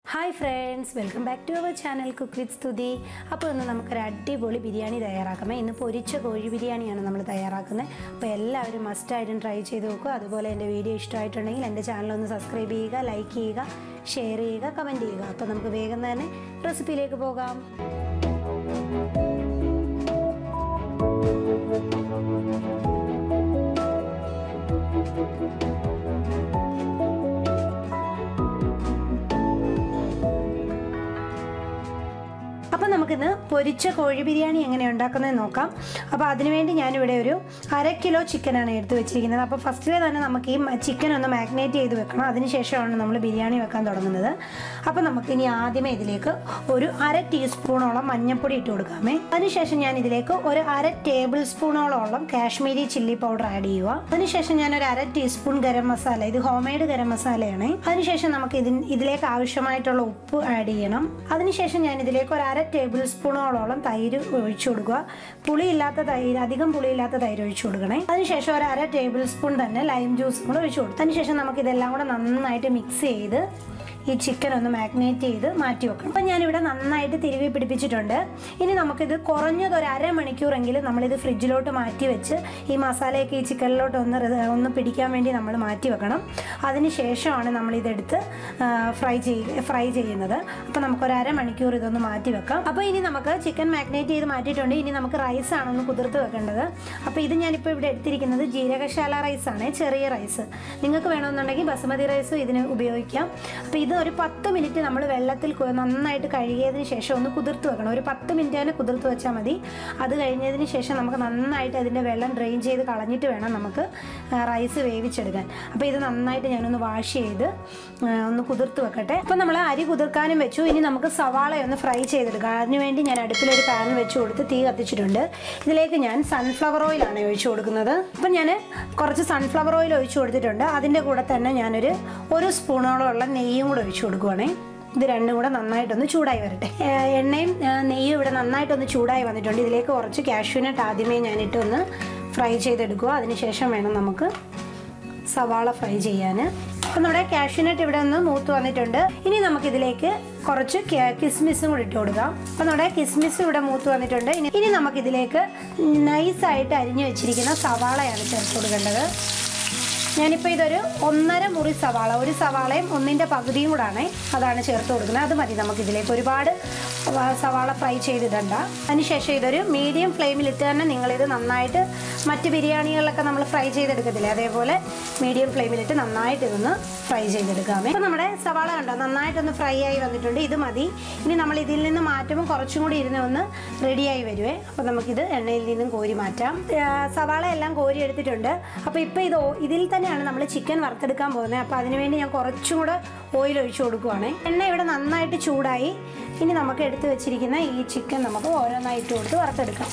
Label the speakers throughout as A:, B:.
A: hi friends welcome back to our channel cook with Sthuthi അപ്പോൾ ഇന്ന് നമുക്കൊരു അടിപൊളി ബിരിയാണി തയ്യാറാക്കാം ഇന്ന് പൊരിച്ച കോഴി ബിരിയാണിയാണ് നമ്മൾ തയ്യാറാക്കുന്നത് അപ്പോൾ എല്ലാവരും മസ്റ്റായിട്ടും ട്രൈ ചെയ്ത് നോക്കുക അതുപോലെ എൻ്റെ വീഡിയോ ഇഷ്ടമായിട്ടുണ്ടെങ്കിൽ എൻ്റെ ചാനൽ ഒന്ന് സബ്സ്ക്രൈബ് ചെയ്യുക ലൈക്ക് ചെയ്യുക ഷെയർ ചെയ്യുക കമൻറ്റ് ചെയ്യുക അപ്പോൾ നമുക്ക് വേഗം തന്നെ റെസിപ്പിയിലേക്ക് പോകാം അപ്പോൾ നമുക്കിന്ന് പൊരിച്ച കോഴി ബിരിയാണി എങ്ങനെ ഉണ്ടാക്കുന്നത് നോക്കാം അപ്പോൾ അതിനുവേണ്ടി ഞാനിവിടെ ഒരു അര കിലോ ചിക്കനാണ് എടുത്ത് വെച്ചിരിക്കുന്നത് അപ്പോൾ ഫസ്റ്റിലെ തന്നെ നമുക്ക് ഈ ചിക്കൻ ഒന്ന് മാഗ്നേറ്റ് ചെയ്ത് വെക്കണം അതിനുശേഷമാണ് നമ്മൾ ബിരിയാണി വെക്കാൻ തുടങ്ങുന്നത് അപ്പോൾ നമുക്ക് ഇനി ആദ്യമേ ഇതിലേക്ക് ഒരു അര ടീസ്പൂണോളം മഞ്ഞൾപ്പൊടി ഇട്ട് കൊടുക്കാമേ അതിനുശേഷം ഞാൻ ഇതിലേക്ക് ഒരു അര ടേബിൾ സ്പൂണോളം കാശ്മീരി ചില്ലി പൗഡർ ആഡ് ചെയ്യുക അതിനുശേഷം ഞാൻ ഒരു അര ടീസ്പൂൺ ഗരം മസാല ഇത് ഹോം മെയ്ഡ് ഗരം മസാലയാണ് അതിനുശേഷം നമുക്ക് ഇതിന് ഇതിലേക്ക് ആവശ്യമായിട്ടുള്ള ഉപ്പ് ആഡ് ചെയ്യണം അതിനുശേഷം ഞാൻ ഇതിലേക്ക് ഒരു അര ടേബിൾ സ്പൂണോളം തൈര് ഒഴിച്ചു കൊടുക്കുക പുളിയില്ലാത്ത തൈര് അധികം പുളിയില്ലാത്ത തൈര് ഒഴിച്ചു കൊടുക്കണേ അതിനുശേഷം ഒരു അര ടേബിൾ സ്പൂൺ തന്നെ ലൈം ജ്യൂസ് കൂടെ ഒഴിച്ചു കൊടുക്കും അതിനുശേഷം നമുക്ക് ഇതെല്ലാം കൂടെ നന്നായിട്ട് മിക്സ് ചെയ്ത് ഈ ചിക്കൻ ഒന്ന് മാഗ്നേറ്റ് ചെയ്ത് മാറ്റി വെക്കണം അപ്പം ഞാനിവിടെ നന്നായിട്ട് തിരുവി പിടിപ്പിച്ചിട്ടുണ്ട് ഇനി നമുക്കിത് കുറഞ്ഞത് ഒരു അരമണിക്കൂറെങ്കിലും നമ്മളിത് ഫ്രിഡ്ജിലോട്ട് മാറ്റി വെച്ച് ഈ മസാലയൊക്കെ ഈ ചിക്കനിലോട്ട് ഒന്ന് റി- ഒന്ന് പിടിക്കാൻ വേണ്ടി നമ്മൾ മാറ്റി വെക്കണം അതിന് ശേഷമാണ് നമ്മളിതെടുത്ത് ഫ്രൈ ചെയ്യ ഫ്രൈ ചെയ്യുന്നത് അപ്പോൾ നമുക്കൊരു അരമണിക്കൂർ ഇതൊന്ന് മാറ്റി വെക്കാം അപ്പോൾ ഇനി നമുക്ക് ചിക്കൻ മാഗ്നേറ്റ് ചെയ്ത് മാറ്റിയിട്ടുണ്ട് ഇനി നമുക്ക് റൈസാണ് ഒന്ന് കുതിർത്ത് വെക്കേണ്ടത് അപ്പോൾ ഇത് ഞാനിപ്പോൾ ഇവിടെ എടുത്തിരിക്കുന്നത് ജീരകശാല റൈസാണ് ചെറിയ റൈസ് നിങ്ങൾക്ക് വേണമെന്നുണ്ടെങ്കിൽ ബസുമതി റൈസും ഇതിന് ഉപയോഗിക്കാം അപ്പോൾ ഇത് ഒരു പത്ത് മിനിറ്റ് നമ്മൾ വെള്ളത്തിൽ കു- നന്നായിട്ട് കഴുകിയതിന് ശേഷം ഒന്ന് കുതിർത്ത് വെക്കണം ഒരു പത്ത് മിനിറ്റ് തന്നെ കുതിർത്ത് വെച്ചാൽ മതി അത് കഴിഞ്ഞതിന് ശേഷം നമുക്ക് നന്നായിട്ട് അതിൻ്റെ വെള്ളം ഡ്രെയിൻ ചെയ്ത് കളഞ്ഞിട്ട് വേണം നമുക്ക് ആ, റൈസ് വേവിച്ചെടുക്കാൻ അപ്പോൾ ഇത് നന്നായിട്ട് ഞാനൊന്ന് വാഷ് ചെയ്ത് ആ, ഒന്ന് കുതിർത്ത് വെക്കട്ടെ അപ്പോൾ നമ്മൾ അരി കുതിർക്കാനും വെച്ചു ഇനി നമുക്ക് സവാള ഒന്ന് ഫ്രൈ ചെയ്തെടുക്കാം അതിനുവേണ്ടി ഞാൻ അടുപ്പിലൊരു പാൻ വെച്ച് കൊടുത്ത് തീ കത്തിച്ചിട്ടുണ്ട് ഇതിലേക്ക് ഞാൻ സൺഫ്ലവർ ഓയിലാണ് ഒഴിച്ചു കൊടുക്കുന്നത് അപ്പം ഞാൻ കുറച്ച് സൺഫ്ലവർ ഓയിൽ ഒഴിച്ചു കൊടുത്തിട്ടുണ്ട് അതിൻ്റെ കൂടെ തന്നെ ഞാനൊരു ഒരു സ്പൂണോളം ഉള്ള നെയ്യും കൂടെ ഒഴിച്ചു കൊടുക്കുവാണേ ഇത് രണ്ടും കൂടെ നന്നായിട്ടൊന്ന് ചൂടായി വരട്ടെ ഏഹ് എണ്ണയും ഏഹ് നെയ്യും ഇവിടെ നന്നായിട്ടൊന്ന് ചൂടായി വന്നിട്ടുണ്ട് ഇതിലേക്ക് കുറച്ച് കാഷ്യൂനട്ട് ആദ്യമേ ഞാനിട്ട് ഒന്ന് ഫ്രൈ ചെയ്തെടുക്കുക അതിനുശേഷം വേണം നമുക്ക് സവാള ഫ്രൈ ചെയ്യാൻ അപ്പം നമ്മുടെ കാഷ്യൂനട്ട് ഇവിടെ ഒന്ന് മൂത്ത് വന്നിട്ടുണ്ട് ഇനി നമുക്കിതിലേക്ക് കുറച്ച് കെ- കിസ്മിസും കൂടി ഇട്ട് കൊടുക്കാം അപ്പം നമ്മുടെ കിസ്മിസ് ഇവിടെ മൂത്ത് വന്നിട്ടുണ്ട് ഇനി ഇനി നമുക്കിതിലേക്ക് നൈസായിട്ട് അരിഞ്ഞു വെച്ചിരിക്കുന്ന സവാളയാണ് ചേർത്ത് കൊടുക്കേണ്ടത് ഞാനിപ്പോൾ ഇതൊരു ഒന്നര മുറി സവാള ഒരു സവാളയും ഒന്നിൻ്റെ പകുതിയും കൂടാണ് അതാണ് ചേർത്ത് കൊടുക്കുന്നത് അത് മതി നമുക്കിതിലേക്ക് ഒരുപാട് വ- സവാള ഫ്രൈ ചെയ്തിടണ്ട അതിനുശേഷം ഇതൊരു മീഡിയം ഫ്ലെയിമിലിട്ട് തന്നെ നിങ്ങളിത് നന്നായിട്ട് മറ്റ് ബിരിയാണികളിലൊക്കെ നമ്മൾ ഫ്രൈ ചെയ്തെടുക്കത്തില്ലേ അതേപോലെ മീഡിയം ഫ്ലെയിമിലിട്ട് നന്നായിട്ട് ഇതൊന്ന് ഫ്രൈ ചെയ്തെടുക്കാമേ അപ്പോൾ നമ്മുടെ സവാള കണ്ടോ നന്നായിട്ടൊന്ന് ഫ്രൈ ആയി വന്നിട്ടുണ്ട് ഇത് മതി ഇനി നമ്മൾ ഇതിൽ നിന്ന് മാറ്റുമ്പോൾ കുറച്ചും കൂടി ഇരുന്ന് ഒന്ന് റെഡിയായി വരുവേ അപ്പോൾ നമുക്കിത് എണ്ണയിൽ നിന്നും കോരി മാറ്റാം ആ, സവാള എല്ലാം കോരി എടുത്തിട്ടുണ്ട് അപ്പോൾ ഇപ്പോൾ ഇത് ഓ- ഇതിൽ തന്നെയാണ് നമ്മൾ ചിക്കൻ വറുത്തെടുക്കാൻ പോകുന്നത് അപ്പോൾ അതിനുവേണ്ടി ഞാൻ കുറച്ചും കൂടെ ഓയിൽ ഒഴിച്ചു കൊടുക്കുവാണ് എണ്ണ ഇവിടെ നന്നായിട്ട് ചൂടായി ഇനി നമുക്ക് എടുത്ത് വെച്ചിരിക്കുന്ന ഈ ചിക്കൻ നമുക്ക് ഓരോന്നായിട്ട് കൊടുത്ത് വറുത്തെടുക്കാം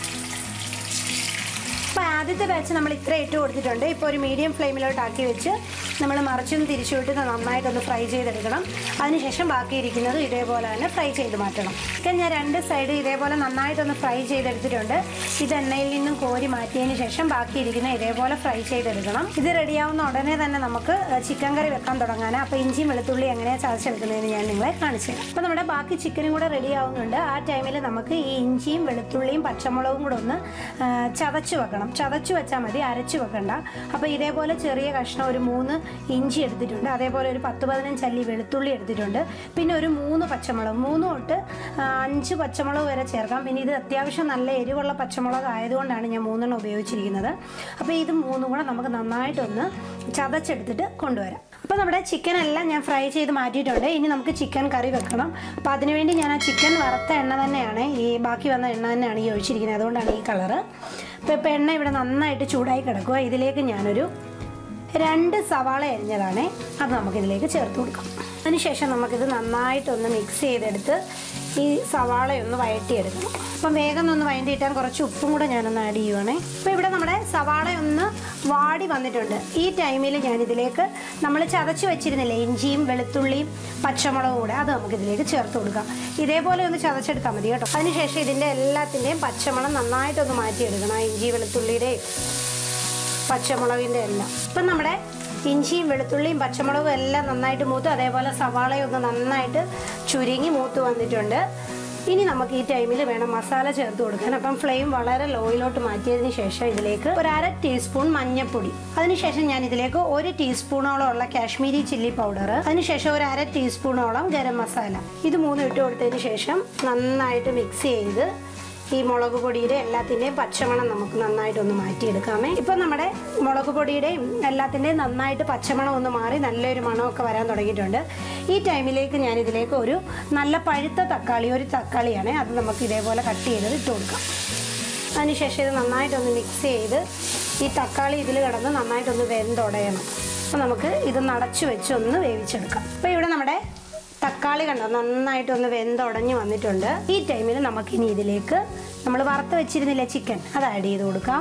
A: അപ്പോൾ ആദ്യത്തെ ബാച്ച് നമ്മൾ ഇത്ര ഇട്ട് കൊടുത്തിട്ടുണ്ട് ഇപ്പോൾ ഒരു മീഡിയം ഫ്ലെയിമിലോട്ട് ആക്കി വെച്ച് നമ്മൾ മറിച്ചൊന്ന് തിരിച്ചു വിട്ട് ഇത് നന്നായിട്ടൊന്ന് ഫ്രൈ ചെയ്തെടുക്കണം അതിനുശേഷം ബാക്കി ഇരിക്കുന്നത് ഇതേപോലെ തന്നെ ഫ്രൈ ചെയ്ത് മാറ്റണം ചിക്കൻ ഞാൻ രണ്ട് സൈഡ് ഇതേപോലെ നന്നായിട്ടൊന്ന് ഫ്രൈ ചെയ്തെടുത്തിട്ടുണ്ട് ഇത് എണ്ണയിൽ നിന്നും കോരി മാറ്റിയതിന് ശേഷം ബാക്കി ഇരിക്കുന്ന ഇതേപോലെ ഫ്രൈ ചെയ്തെടുക്കണം ഇത് റെഡിയാവുന്ന ഉടനെ തന്നെ നമുക്ക് ചിക്കൻ കറി വെക്കാൻ തുടങ്ങാനാണ് അപ്പോൾ ഇഞ്ചിയും വെളുത്തുള്ളി എങ്ങനെയാണ് ചതച്ചെടുക്കുന്നതെന്ന് ഞാൻ നിങ്ങളെ കാണിച്ചു തരാം അപ്പോൾ നമ്മുടെ ബാക്കി ചിക്കനും കൂടെ റെഡി ആവുന്നുണ്ട് ആ ടൈമിൽ നമുക്ക് ഈ ഇഞ്ചിയും വെളുത്തുള്ളിയും പച്ചമുളകും കൂടെ ഒന്ന് ആ, ചതച്ച് വെക്കണം ചതച്ച് വെച്ചാൽ മതി അരച്ച് വെക്കണ്ട അപ്പോൾ ഇതേപോലെ ചെറിയ കഷ്ണം ഒരു മൂന്ന് ഇഞ്ചി എടുത്തിട്ടുണ്ട് അതേപോലെ ഒരു പത്ത് പതിനഞ്ച് അല്ലി വെളുത്തുള്ളി എടുത്തിട്ടുണ്ട് പിന്നെ ഒരു മൂന്ന് പച്ചമുളക് മൂന്ന് തൊട്ട് ആ, അഞ്ച് പച്ചമുളക് വരെ ചേർക്കാം പിന്നെ ഇത് അത്യാവശ്യം നല്ല എരിവുള്ള പച്ചമുളക് ആയതുകൊണ്ടാണ് ഞാൻ മൂന്നെണ്ണം ഉപയോഗിച്ചിരിക്കുന്നത് അപ്പോൾ ഇത് മൂന്നും കൂടെ നമുക്ക് നന്നായിട്ടൊന്ന് ചതച്ചെടുത്തിട്ട് കൊണ്ടുവരാം അപ്പോൾ നമ്മുടെ ചിക്കൻ എല്ലാം ഞാൻ ഫ്രൈ ചെയ്ത് മാറ്റിയിട്ടുണ്ട് ഇനി നമുക്ക് ചിക്കൻ കറി വെക്കണം അപ്പോൾ അതിനുവേണ്ടി ഞാൻ ആ ചിക്കൻ വറുത്ത എണ്ണ തന്നെയാണ് ഈ ബാക്കി വന്ന എണ്ണ തന്നെയാണ് ഈ ഒഴിച്ചിരിക്കുന്നത് അതുകൊണ്ടാണ് ഈ കളറ് അപ്പോൾ ഇപ്പോൾ എണ്ണ ഇവിടെ നന്നായിട്ട് ചൂടായി കിടക്കുക ഇതിലേക്ക് ഞാനൊരു രണ്ട് സവാള അരിഞ്ഞതാണ് അത് നമുക്കിതിലേക്ക് ചേർത്ത് കൊടുക്കാം അതിനുശേഷം നമുക്കിത് നന്നായിട്ടൊന്ന് മിക്സ് ചെയ്തെടുത്ത് ഈ സവാളയൊന്ന് വഴറ്റിയെടുക്കണം അപ്പം വേഗം ഒന്ന് വഴറ്റിയിട്ടാൽ കുറച്ച് ഉപ്പും കൂടെ ഞാനൊന്ന് ആഡ് ചെയ്യുവാണേ അപ്പോൾ ഇവിടെ നമ്മുടെ സവാള ഒന്ന് വാടി വന്നിട്ടുണ്ട് ഈ ടൈമിൽ ഞാനിതിലേക്ക് നമ്മൾ ചതച്ച് വെച്ചിരുന്നില്ലേ ഇഞ്ചിയും വെളുത്തുള്ളിയും പച്ചമുളകും കൂടെ അത് നമുക്കിതിലേക്ക് ചേർത്ത് കൊടുക്കാം ഇതേപോലെ ഒന്ന് ചതച്ചെടുത്താൽ മതി കേട്ടോ അതിനുശേഷം ഇതിൻ്റെ എല്ലാത്തിൻ്റെയും പച്ചമണം നന്നായിട്ടൊന്ന് മാറ്റിയെടുക്കണം ആ ഇഞ്ചി വെളുത്തുള്ളിയുടെയും പച്ചമുളകിൻ്റെ എല്ലാം ഇപ്പം നമ്മുടെ ഇഞ്ചിയും വെളുത്തുള്ളിയും പച്ചമുളകും എല്ലാം നന്നായിട്ട് മൂത്ത് അതേപോലെ സവാളയും ഒന്ന് നന്നായിട്ട് ചുരുങ്ങി മൂത്ത് വന്നിട്ടുണ്ട് ഇനി നമുക്ക് ഈ ടൈമിൽ വേണം മസാല ചേർത്ത് കൊടുക്കാൻ അപ്പം ഫ്ലെയിം വളരെ ലോയിലോട്ട് മാറ്റിയതിന് ശേഷം ഇതിലേക്ക് ഒരു അര ടീസ്പൂൺ മഞ്ഞൾപ്പൊടി അതിനുശേഷം ഞാൻ ഇതിലേക്ക് ഒരു ടീസ്പൂണോളം ഉള്ള കാശ്മീരി ചില്ലി പൗഡർ അതിനുശേഷം ഒരു അര ടീസ്പൂണോളം ഗരം മസാല ഇത് മൂന്നും ഇട്ട് കൊടുത്തതിന് ശേഷം നന്നായിട്ട് മിക്സ് ചെയ്ത് ഈ മുളക് പൊടിയുടെ എല്ലാത്തിൻ്റെയും പച്ചമണം നമുക്ക് നന്നായിട്ടൊന്ന് മാറ്റിയെടുക്കാമേ ഇപ്പം നമ്മുടെ മുളക് പൊടിയുടെയും എല്ലാത്തിൻ്റെയും നന്നായിട്ട് പച്ചമണം ഒന്ന് മാറി നല്ലൊരു മണമൊക്കെ വരാൻ തുടങ്ങിയിട്ടുണ്ട് ഈ ടൈമിലേക്ക് ഞാൻ ഇതിലേക്ക് ഒരു നല്ല പഴുത്ത തക്കാളി ഒരു തക്കാളിയാണ് അത് നമുക്ക് ഇതേപോലെ കട്ട് ചെയ്തത് ഇട്ട് കൊടുക്കാം അതിനുശേഷം ഇത് നന്നായിട്ടൊന്ന് മിക്സ് ചെയ്ത് ഈ തക്കാളി ഇതിൽ കിടന്ന് നന്നായിട്ടൊന്ന് വെന്തുടയണം അപ്പോൾ നമുക്ക് ഇത് നടച്ചു വെച്ച് ഒന്ന് വേവിച്ചെടുക്കാം അപ്പോൾ ഇവിടെ നമ്മുടെ തക്കാളി കണ്ടോ നന്നായിട്ടൊന്ന് വെന്തുടഞ്ഞ് വന്നിട്ടുണ്ട് ഈ ടൈമിൽ നമുക്കിനി ഇതിലേക്ക് നമ്മൾ വറുത്ത് വെച്ചിരുന്നില്ല ചിക്കൻ അത് ആഡ് ചെയ്ത് കൊടുക്കാം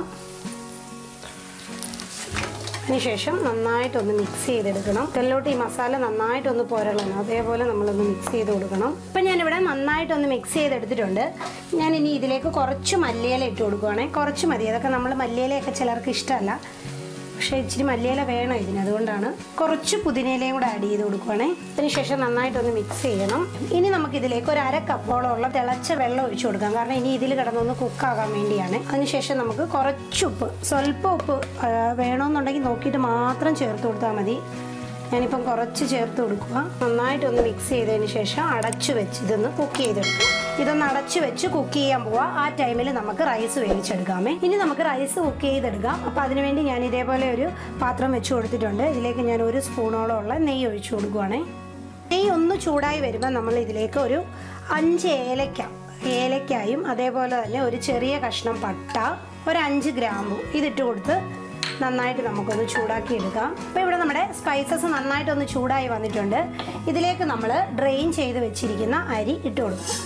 A: അതിനുശേഷം നന്നായിട്ടൊന്ന് മിക്സ് ചെയ്തെടുക്കണം ഇതിലോട്ട് ഈ മസാല നന്നായിട്ടൊന്ന് പുരളണം അതേപോലെ നമ്മളൊന്ന് മിക്സ് ചെയ്ത് കൊടുക്കണം ഇപ്പം ഞാനിവിടെ നന്നായിട്ടൊന്ന് മിക്സ് ചെയ്തെടുത്തിട്ടുണ്ട് ഞാൻ ഇനി ഇതിലേക്ക് കുറച്ച് മല്ലിയില ഇട്ട് കൊടുക്കുവാണേ കുറച്ച് മതി അതൊക്കെ നമ്മൾ മല്ലിയിലയൊക്കെ ചിലർക്ക് ഇഷ്ടമല്ല പക്ഷേ ഇച്ചിരി മല്ലിയില വേണം ഇതിന് അതുകൊണ്ടാണ് കുറച്ച് പുതിനയിലയും കൂടെ ആഡ് ചെയ്ത് കൊടുക്കുവാണേ അതിനുശേഷം നന്നായിട്ടൊന്ന് മിക്സ് ചെയ്യണം ഇനി നമുക്ക് ഇതിലേക്ക് ഒരു അര കപ്പോളം ഉള്ള തിളച്ച വെള്ളം ഒഴിച്ചു കൊടുക്കാം കാരണം ഇനി ഇതിൽ കിടന്നൊന്ന് കുക്കാകാൻ വേണ്ടിയാണ് അതിനുശേഷം നമുക്ക് കുറച്ച് ഉപ്പ് സ്വല്പം ഉപ്പ് ആ, വേണമെന്നുണ്ടെങ്കിൽ നോക്കിയിട്ട് മാത്രം ചേർത്ത് കൊടുത്താൽ മതി ഞാനിപ്പം കുറച്ച് ചേർത്ത് കൊടുക്കുക നന്നായിട്ടൊന്ന് മിക്സ് ചെയ്തതിന് ശേഷം അടച്ചു വെച്ച് ഇതൊന്ന് കുക്ക് ചെയ്തെടുക്കും ഇതൊന്ന് അടച്ചു വെച്ച് കുക്ക് ചെയ്യാൻ പോവാം ആ ടൈമിൽ നമുക്ക് റൈസ് വേവിച്ചെടുക്കാമേ ഇനി നമുക്ക് റൈസ് കുക്ക് ചെയ്തെടുക്കാം അപ്പം അതിനുവേണ്ടി ഞാൻ ഇതേപോലെ ഒരു പാത്രം വെച്ച് കൊടുത്തിട്ടുണ്ട് ഇതിലേക്ക് ഞാൻ ഒരു സ്പൂണോളം ഉള്ള നെയ്യ് ഒഴിച്ചു കൊടുക്കുവാണേ നെയ്യ് ഒന്ന് ചൂടായി വരുമ്പോൾ നമ്മൾ ഇതിലേക്ക് ഒരു അഞ്ച് ഏലക്ക ഏലക്കായും അതേപോലെ തന്നെ ഒരു ചെറിയ കഷ്ണം പട്ട ഒരു അഞ്ച് ഗ്രാമ്പു ഇതിട്ട് കൊടുത്ത് നന്നായിട്ട് നമുക്കൊന്ന് ചൂടാക്കി എടുക്കാം അപ്പോൾ ഇവിടെ നമ്മുടെ സ്പൈസസ് നന്നായിട്ടൊന്ന് ചൂടായി വന്നിട്ടുണ്ട് ഇതിലേക്ക് നമ്മൾ ഡ്രെയിൻ ചെയ്ത് വെച്ചിരിക്കുന്ന അരി ഇട്ട് കൊടുക്കാം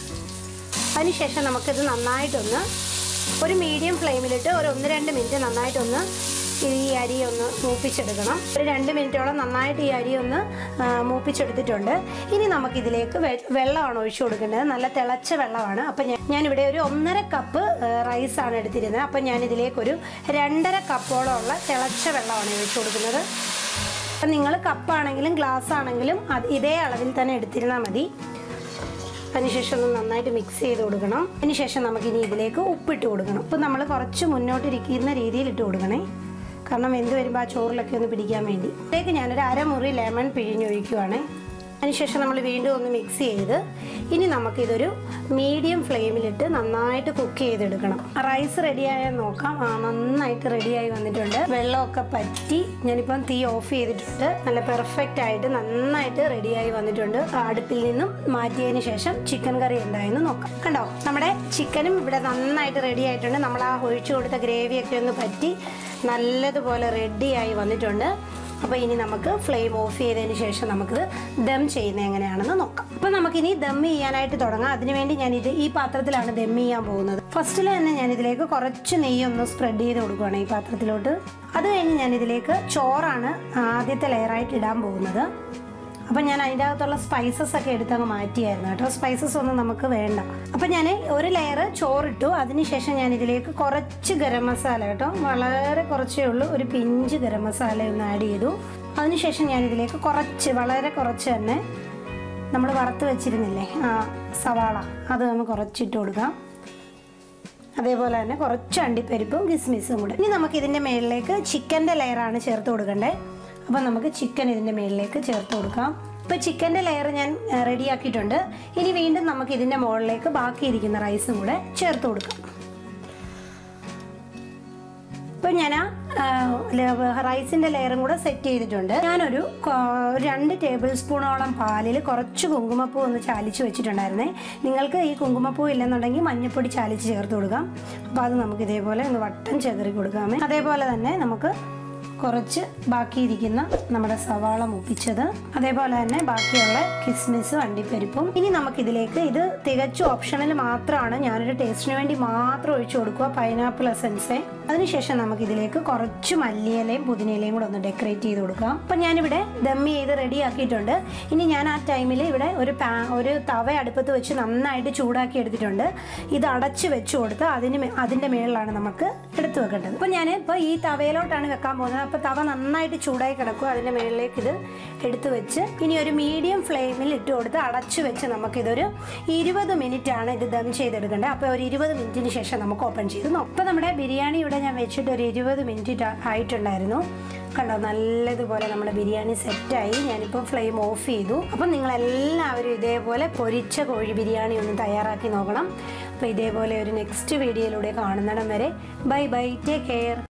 A: അതിനുശേഷം നമുക്കിത് നന്നായിട്ടൊന്ന് ഒരു മീഡിയം ഫ്ലെയിമിലിട്ട് ഒരു ഒന്ന് രണ്ട് മിനിറ്റ് നന്നായിട്ടൊന്ന് ഈ അരി ഒന്ന് മൂപ്പിച്ചെടുക്കണം ഒരു രണ്ട് മിനിറ്റോളം നന്നായിട്ട് ഈ അരി ഒന്ന് ആ, മൂപ്പിച്ചെടുത്തിട്ടുണ്ട് ഇനി നമുക്കിതിലേക്ക് വെ- വെള്ളമാണ് ഒഴിച്ചു കൊടുക്കേണ്ടത് നല്ല തിളച്ച വെള്ളമാണ് അപ്പം ഞാൻ ഞാനിവിടെ ഒരു ഒന്നര കപ്പ് റൈസാണ് എടുത്തിരുന്നത് അപ്പം ഞാൻ ഇതിലേക്കൊരു രണ്ടര കപ്പോളം ഉള്ള തിളച്ച വെള്ളമാണ് ഒഴിച്ചു കൊടുക്കുന്നത് അപ്പം നിങ്ങൾ കപ്പാണെങ്കിലും ഗ്ലാസ് ആണെങ്കിലും അത് ഇതേ അളവിൽ തന്നെ എടുത്തിരുന്നാൽ മതി അതിനുശേഷം ഒന്ന് നന്നായിട്ട് മിക്സ് ചെയ്ത് കൊടുക്കണം അതിനുശേഷം നമുക്കിനി ഇതിലേക്ക് ഉപ്പിട്ട് കൊടുക്കണം ഉപ്പ് നമ്മൾ കുറച്ച് മുന്നോട്ടിരിക്കുന്ന രീതിയിൽ ഇട്ട് കൊടുക്കണേ കാരണം വെന്ത് വരുമ്പോൾ ആ ചോറിലൊക്കെ ഒന്ന് പിടിക്കാൻ വേണ്ടി ഇതിലേക്ക് ഞാനൊരു അരമുറി ലെമൺ പിഴിഞ്ഞൊഴിക്കുവാണേ അതിനുശേഷം നമ്മൾ വീണ്ടും ഒന്ന് മിക്സ് ചെയ്ത് ഇനി നമുക്കിതൊരു മീഡിയം ഫ്ലെയിമിലിട്ട് നന്നായിട്ട് കുക്ക് ചെയ്തെടുക്കണം റൈസ് റെഡിയായ നോക്കാം ആ നന്നായിട്ട് റെഡിയായി വന്നിട്ടുണ്ട് വെള്ളമൊക്കെ പറ്റി ഞാനിപ്പം തീ ഓഫ് ചെയ്തിട്ടുണ്ട് നല്ല പെർഫെക്റ്റ് ആയിട്ട് നന്നായിട്ട് റെഡിയായി വന്നിട്ടുണ്ട് ആ അടുപ്പിൽ നിന്നും മാറ്റിയതിന് ശേഷം ചിക്കൻ കറി എന്തായെന്ന് നോക്കാം കണ്ടോ നമ്മുടെ ചിക്കനും ഇവിടെ നന്നായിട്ട് റെഡി ആയിട്ടുണ്ട് നമ്മൾ ആ ഒഴിച്ചു കൊടുത്ത ഗ്രേവിയൊക്കെ ഒന്ന് പറ്റി നല്ലതുപോലെ റെഡിയായി വന്നിട്ടുണ്ട് അപ്പോൾ ഇനി നമുക്ക് ഫ്ലെയിം ഓഫ് ചെയ്തതിന് ശേഷം നമുക്ക് ദം ചെയ്യുന്നത് എങ്ങനെയാണെന്ന് നോക്കാം അപ്പോൾ നമുക്കിനി ദം ചെയ്യാനായിട്ട് തുടങ്ങാം അതിനുവേണ്ടി ഞാൻ ഇത് ഈ പാത്രത്തിലാണ് ദം ചെയ്യാൻ പോകുന്നത് ഫസ്റ്റിൽ തന്നെ ഞാൻ ഇതിലേക്ക് കുറച്ച് നെയ്യ് ഒന്ന് സ്പ്രെഡ് ചെയ്ത് കൊടുക്കുകയാണ് ഈ പാത്രത്തിലോട്ട് അത് കഴിഞ്ഞ് ഞാൻ ഇതിലേക്ക് ചോറാണ് ആദ്യത്തെ ലെയറായിട്ട് ഇടാൻ പോകുന്നത് അപ്പം ഞാൻ അതിൻ്റെ അകത്തുള്ള സ്പൈസസ് ഒക്കെ എടുത്തങ്ങ് മാറ്റിയായിരുന്നു കേട്ടോ സ്പൈസസ് ഒന്നും നമുക്ക് വേണ്ട അപ്പം ഞാൻ ഒരു ലെയർ ചോറിട്ടു അതിനുശേഷം ഞാൻ ഇതിലേക്ക് കുറച്ച് ഗരം മസാല കേട്ടോ വളരെ കുറച്ചേ ഉള്ളൂ ഒരു പിഞ്ച് ഗരം മസാല ഒന്ന് ആഡ് ചെയ്തു അതിനുശേഷം ഞാൻ ഇതിലേക്ക് കുറച്ച് വളരെ കുറച്ച് തന്നെ നമ്മൾ വറുത്ത് വെച്ചിരുന്നില്ലേ ആ സവാള അത് ഒന്ന് കുറച്ചിട്ട് കൊടുക്കാം അതേപോലെ തന്നെ കുറച്ച് അണ്ടിപ്പരിപ്പും കിസ്മിസും കൂടെ ഇനി നമുക്ക് ഇതിൻ്റെ മേളിലേക്ക് ചിക്കൻ്റെ ലെയറാണ് ചേർത്ത് കൊടുക്കേണ്ടത് അപ്പം നമുക്ക് ചിക്കൻ ഇതിൻ്റെ മേളിലേക്ക് ചേർത്ത് കൊടുക്കാം ഇപ്പോൾ ചിക്കൻ്റെ ലെയർ ഞാൻ റെഡി ആക്കിയിട്ടുണ്ട് ഇനി വീണ്ടും നമുക്ക് ഇതിൻ്റെ മുകളിലേക്ക് ബാക്കിയിരിക്കുന്ന റൈസും കൂടെ ചേർത്ത് കൊടുക്കാം ഇപ്പം ഞാൻ ആ റൈസിൻ്റെ ലെയറും കൂടെ സെറ്റ് ചെയ്തിട്ടുണ്ട് ഞാനൊരു കൊ- ഒരു രണ്ട് ടേബിൾ സ്പൂണോളം പാലിൽ കുറച്ച് കുങ്കുമപ്പൂ ഒന്ന് ചാലിച്ച് വെച്ചിട്ടുണ്ടായിരുന്നേ നിങ്ങൾക്ക് ഈ കുങ്കുമപ്പൂ ഇല്ലെന്നുണ്ടെങ്കിൽ മഞ്ഞൾപ്പൊടി ചാലിച്ച് ചേർത്ത് കൊടുക്കാം അപ്പോൾ അത് നമുക്ക് ഇതേപോലെ ഒന്ന് വട്ടം ചെതറി കൊടുക്കാമേ അതേപോലെ തന്നെ നമുക്ക് കുറച്ച് ബാക്കിയിരിക്കുന്ന നമ്മുടെ സവാള മുപ്പിച്ചത് അതേപോലെ തന്നെ ബാക്കിയുള്ള കിസ്മിസും അണ്ടിപ്പരിപ്പും ഇനി നമുക്കിതിലേക്ക് ഇത് തികച്ചും ഓപ്ഷണൽ മാത്രമാണ് ഞാനൊരു ടേസ്റ്റിന് വേണ്ടി മാത്രം ഒഴിച്ചു കൊടുക്കുക പൈനാപ്പിൾ എസൻസേ അതിനുശേഷം നമുക്ക് ഇതിലേക്ക് കുറച്ച് മല്ലിയിലയും പുതിനയിലയും കൂടെ ഒന്ന് ഡെക്കറേറ്റ് ചെയ്ത് കൊടുക്കാം അപ്പം ഞാനിവിടെ ദമ്മി ചെയ്ത് റെഡി ആക്കിയിട്ടുണ്ട് ഇനി ഞാൻ ആ ടൈമിൽ ഇവിടെ ഒരു പാ ഒരു തവ അടുപ്പത്ത് വെച്ച് നന്നായിട്ട് ചൂടാക്കി എടുത്തിട്ടുണ്ട് ഇത് അടച്ച് വെച്ച് കൊടുത്ത് അതിന് മേ- അതിൻ്റെ മേളിലാണ് നമുക്ക് എടുത്തു വെക്കേണ്ടത് അപ്പം ഞാൻ ഇപ്പോൾ ഈ തവയിലോട്ടാണ് വെക്കാൻ പോകുന്നത് അപ്പോൾ തവ നന്നായിട്ട് ചൂടായി കിടക്കും അതിൻ്റെ മേളിലേക്ക് ഇത് എടുത്തു വെച്ച് ഇനി ഒരു മീഡിയം ഫ്ലെയിമിൽ ഇട്ട് കൊടുത്ത് അടച്ചു വെച്ച് നമുക്കിതൊരു ഇരുപത് മിനിറ്റ് ആണ് ഇത് ദം ചെയ്തെടുക്കേണ്ടത് അപ്പോൾ ഒരു ഇരുപത് മിനിറ്റിന് ശേഷം നമുക്ക് ഓപ്പൺ ചെയ്ത് നോക്കാം അപ്പോൾ നമ്മുടെ ബിരിയാണി ഇവിടെ ഞാൻ വെച്ചിട്ട് ഒരു ഇരുപത് മിനിറ്റ് ആയിട്ടുണ്ടായിരുന്നു കണ്ടോ നല്ലതുപോലെ നമ്മുടെ ബിരിയാണി സെറ്റായി ഞാനിപ്പോൾ ഫ്ലെയിം ഓഫ് ചെയ്തു അപ്പം നിങ്ങളെല്ലാവരും ഇതേപോലെ പൊരിച്ച കോഴി ബിരിയാണി ഒന്ന് തയ്യാറാക്കി നോക്കണം അപ്പോൾ ഇതേപോലെ ഒരു നെക്സ്റ്റ് വീഡിയോയിലൂടെ കാണുന്നിടം വരെ ബൈ ബൈ ടേക്ക് കെയർ